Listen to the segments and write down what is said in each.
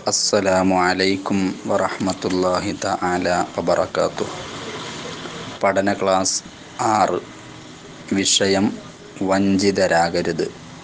അസ്സലാമു അലൈക്കും വറഹ്മത്തുള്ളാഹി തആല വബറകാതുഹു പഠന ക്ലാസ് ആറ് വിഷയം വഞ്ചിതരാകരുത്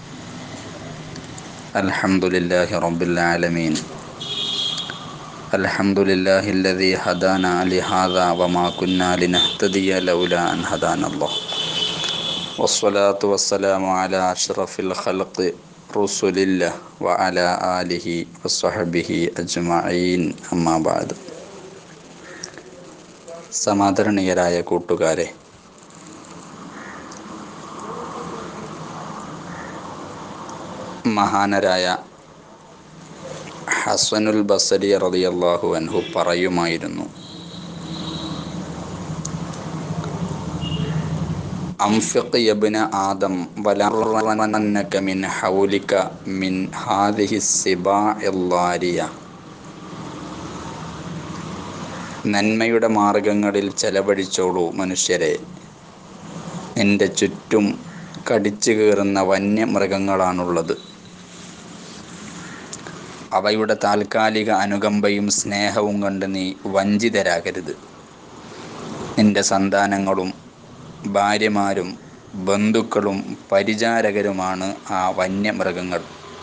അൽഹംദുലില്ലാഹി റബ്ബിൽ ആലമീൻ അൽഹംദുലില്ലാഹി الذي هدانا لهذا وما كنا لنهتدي لولا أن هدانا الله والصلاة والسلام على أشرف الخلق رسل الله وعلى آله وصحبه أجمعين أما بعد സമാദരണീയരായ കൂട്ടുകാരെ മഹാനരായ ഹസനുൽ ബസരി റളിയല്ലാഹു അൻഹു പറയുമായിരുന്നു അംഫിഖ് യബ്ന ആദം വലറന്നക മിൻ ഹൗലിക മിൻ ഹാദിഹി സിബാഇല്ലാരിയ നന്മയുടെ മാർഗങ്ങളിൽ ചെലവഴിച്ചോളൂ മനുഷ്യരെ നിന്റെ ചുറ്റും കടിച്ചു കയറുന്ന വന്യമൃഗങ്ങളാണുള്ളത് അവയുടെ താൽക്കാലിക അനുകമ്പയും സ്നേഹവും കണ്ട് നീ വഞ്ചിതരാകരുത് നിന്റെ സന്താനങ്ങളും ഭാര്യമാരും ബന്ധുക്കളും പരിചാരകരുമാണ് ആ വന്യമൃഗങ്ങൾ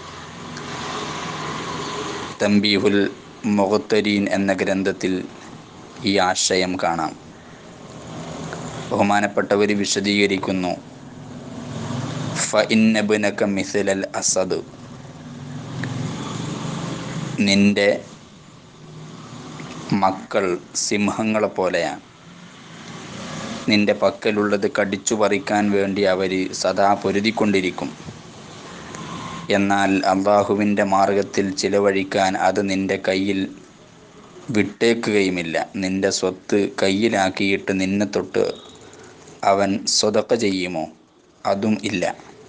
തമ്പീഹുൽ മുഖത്തരീൻ എന്ന ഗ്രന്ഥത്തിൽ ഈ ആശയം കാണാം ബഹുമാനപ്പെട്ടവർ വിശദീകരിക്കുന്നു ഫ ഇന്നബിനക മിഥിലൽ അസദ് നിന്റെ മക്കൾ സിംഹങ്ങളെ പോലെയാണ് നിന്റെ പക്കലുള്ളത് കടിച്ചു പറിക്കാൻ വേണ്ടി അവർ സദാ പൊരുതിക്കൊണ്ടിരിക്കും എന്നാൽ അള്ളാഹുവിൻ്റെ മാർഗത്തിൽ ചിലവഴിക്കാൻ അത് നിന്റെ കയ്യിൽ വിട്ടേക്കുകയുമില്ല നിന്റെ സ്വത്ത് കയ്യിലാക്കിയിട്ട് നിന്നെ തൊട്ട് അവൻ സ്വതക്ക ചെയ്യുമോ അതും ഇല്ല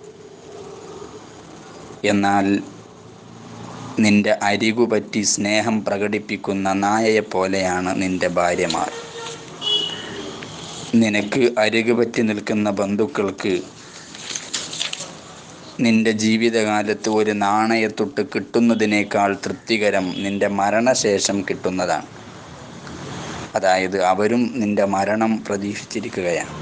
എന്നാൽ നിന്റെ അരികു പറ്റി സ്നേഹം പ്രകടിപ്പിക്കുന്ന നായയെ പോലെയാണ് നിന്റെ ഭാര്യമാർ നിനക്ക് അരികു പറ്റി നിൽക്കുന്ന ബന്ധുക്കൾക്ക് നിന്റെ ജീവിതകാലത്ത് ഒരു നാണയത്തൊട്ട് കിട്ടുന്നതിനേക്കാൾ തൃപ്തികരം നിന്റെ മരണശേഷം കിട്ടുന്നതാണ് അതായത് അവരും നിന്റെ മരണം പ്രതീക്ഷിച്ചിരിക്കുകയാണ്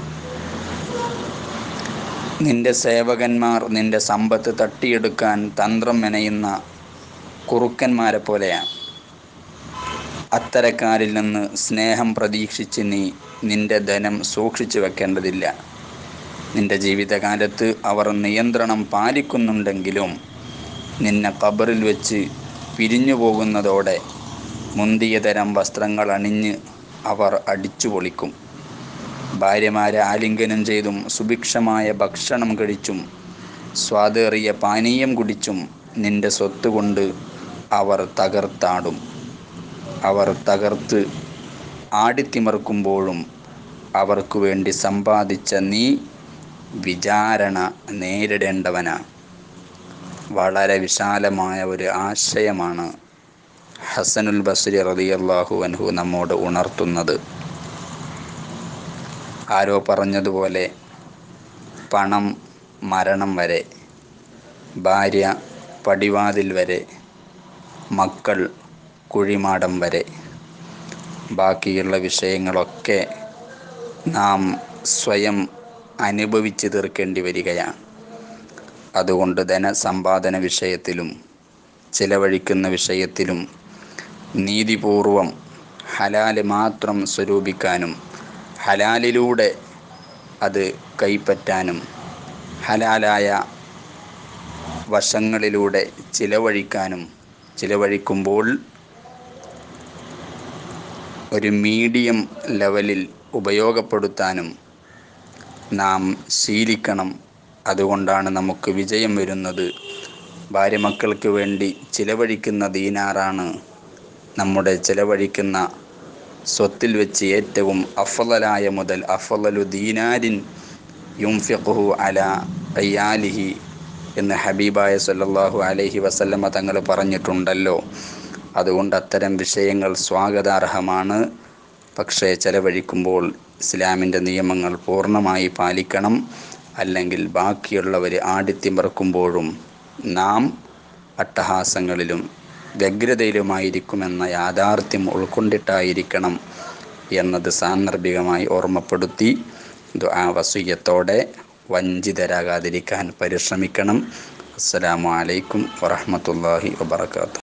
നിന്റെ സേവകന്മാർ നിന്റെ സമ്പത്ത് തട്ടിയെടുക്കാൻ തന്ത്രം മെനയുന്ന കുറുക്കന്മാരെ പോലെയാണ് അത്തരക്കാരിൽ നിന്ന് സ്നേഹം പ്രതീക്ഷിച്ച് നീ നിന്റെ ധനം സൂക്ഷിച്ചു വെക്കേണ്ടതില്ല നിന്റെ ജീവിതകാലത്ത് അവർ നിയന്ത്രണം പാലിക്കുന്നുണ്ടെങ്കിലും നിന്നെ കബറിൽ വെച്ച് പിരിഞ്ഞു പോകുന്നതോടെ മുന്തിയ തരം വസ്ത്രങ്ങൾ അണിഞ്ഞ് അവർ അടിച്ചു പൊളിക്കും ഭാര്യമാരെ ആലിംഗനം ചെയ്തും സുഭിക്ഷമായ ഭക്ഷണം കഴിച്ചും സ്വാദേറിയ പാനീയം കുടിച്ചും നിന്റെ സ്വത്ത് കൊണ്ട് അവർ തകർത്താടും അവർ തകർത്ത് ആടിത്തിമർക്കുമ്പോഴും അവർക്കു വേണ്ടി സമ്പാദിച്ച നീ വിചാരണ നേരിടേണ്ടവനാണ് വളരെ വിശാലമായ ഒരു ആശയമാണ് ഹസനുൽ ബസ്രി റളിയല്ലാഹു അൻഹു നമ്മോട് ഉണർത്തുന്നത് ആരോ പറഞ്ഞതുപോലെ പണം മരണം വരെ ഭാര്യ പടിവാതിൽ വരെ മക്കൾ കുഴിമാടം വരെ ബാക്കിയുള്ള വിഷയങ്ങളൊക്കെ നാം സ്വയം അനുഭവിച്ച് തീർക്കേണ്ടി വരികയാണ് അതുകൊണ്ട് ധനസമ്പാദന വിഷയത്തിലും ചിലവഴിക്കുന്ന വിഷയത്തിലും നീതിപൂർവം ഹലാല് മാത്രം സ്വരൂപിക്കാനും ഹലാലിലൂടെ അത് കൈപ്പറ്റാനും ഹലാലായ വശങ്ങളിലൂടെ ചിലവഴിക്കാനും ചിലവഴിക്കുമ്പോൾ ഒരു മീഡിയം ലെവലിൽ ഉപയോഗപ്പെടുത്താനും നാം ശീലിക്കണം അതുകൊണ്ടാണ് നമുക്ക് വിജയം വരുന്നത് ഭാര്യ മക്കൾക്ക് വേണ്ടി ചിലവഴിക്കുന്ന ദീനാറാണ് നമ്മുടെ ചിലവഴിക്കുന്ന സ്വത്തിൽ വെച്ച് ഏറ്റവും അഫലലായ മുതൽ അഫലലു ദീനാരിൻ യുംഫിഖുഹു അല അയ്യാലിഹി എന്ന് ഹബീബായ സല്ലല്ലാഹു അലൈഹി വസല്ലമ തങ്ങൾ പറഞ്ഞിട്ടുണ്ടല്ലോ അതുകൊണ്ട് അത്തരം വിഷയങ്ങൾ സ്വാഗതാർഹമാണ് പക്ഷേ ചെലവഴിക്കുമ്പോൾ ഇസ്ലാമിൻ്റെ നിയമങ്ങൾ പൂർണ്ണമായി പാലിക്കണം അല്ലെങ്കിൽ ബാക്കിയുള്ളവർ ആടിത്തിമറക്കുമ്പോഴും നാം അട്ടഹാസങ്ങളിലും വ്യഗ്രതയിലുമായിരിക്കുമെന്ന യാഥാർത്ഥ്യം ഉൾക്കൊണ്ടിട്ടായിരിക്കണം എന്നത് സാന്ദർഭികമായി ഓർമ്മപ്പെടുത്തി ദുആ വസൂയത്തോടെ വഞ്ചിതരാകാതിരിക്കാൻ പരിശ്രമിക്കണം അസ്സലാമു അലൈക്കും വറഹ്മത്തുള്ളാഹി വബറകാതുഹു